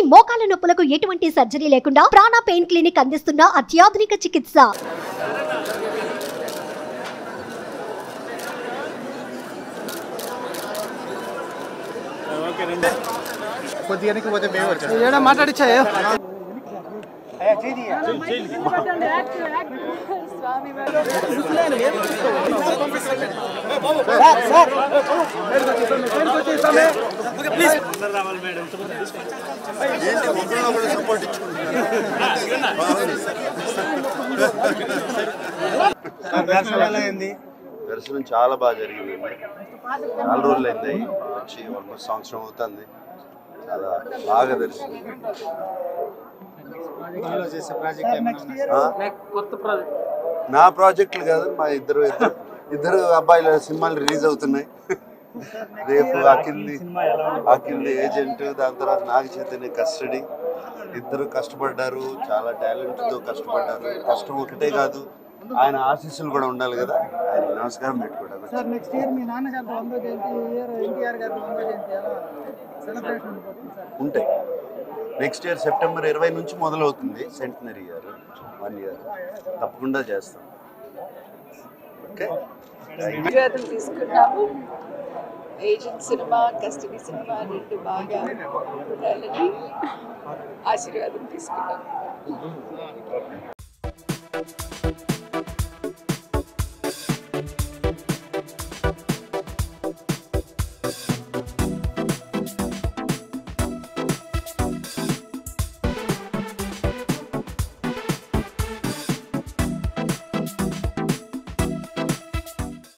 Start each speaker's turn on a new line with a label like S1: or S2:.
S1: మోకాల నొప్పులకు ఎటువంటి సర్జరీ లేకుండా ప్రాణ పెయిన్ క్లినిక్ అందిస్తున్న అత్యాధునిక చికిత్స
S2: కొద్దిగా పోతే మేము వచ్చాం
S3: ఏడా మాట్లాడిచ్చా
S2: ఏంటి ఒకరిలో ఒకరు సపోర్ట్ ఇచ్చుకుంటారు దర్శనం చాలా బాగా జరిగింది చాలా రోజులు అయింది వచ్చి ఆల్మోస్ట్ సంవత్సరం అవుతుంది చాలా బాగా దర్శనం ఆ? నా ప్రాజెక్టులు కాదు మా ఇద్దరు ఇద్దరు ఇద్దరు అబ్బాయిల సినిమాలు రిలీజ్ అవుతున్నాయి రేపు అకింది అకింది ఏజెంట్ దాని తర్వాత నాగ చైతన్య కస్టడీ ఇద్దరు కష్టపడ్డారు చాలా టాలెంట్ తో కష్టపడ్డారు కష్టం ఒకటే కాదు ఆయన ఆశీస్సులు కూడా ఉండాలి కదా ఆయన నమస్కారం పెట్టుకోవడానికి
S3: సార్ నెక్స్ట్ ఇయర్ మీ నాన్నగారి వందో జయంతి ఈ ఇయర్ ఎన్టీఆర్ గారి వందో జయంతి ఎలా సెలబ్రేషన్ ఉంటుంది సార్
S2: ఉంటాయి నెక్స్ట్ ఇయర్ సెప్టెంబర్ ఇరవై నుంచి మొదలవుతుంది సెంటనరీ ఇయర్ వన్ ఇయర్ తప్పకుండా చేస్తాం ఓకే
S4: ఆశీర్వాదం తీసుకున్నాము ఏజెంట్ సినిమా కస్టడీ సినిమా రెండు బాగా ఉండాలని ఆశీర్వాదం తీసుకున్నాము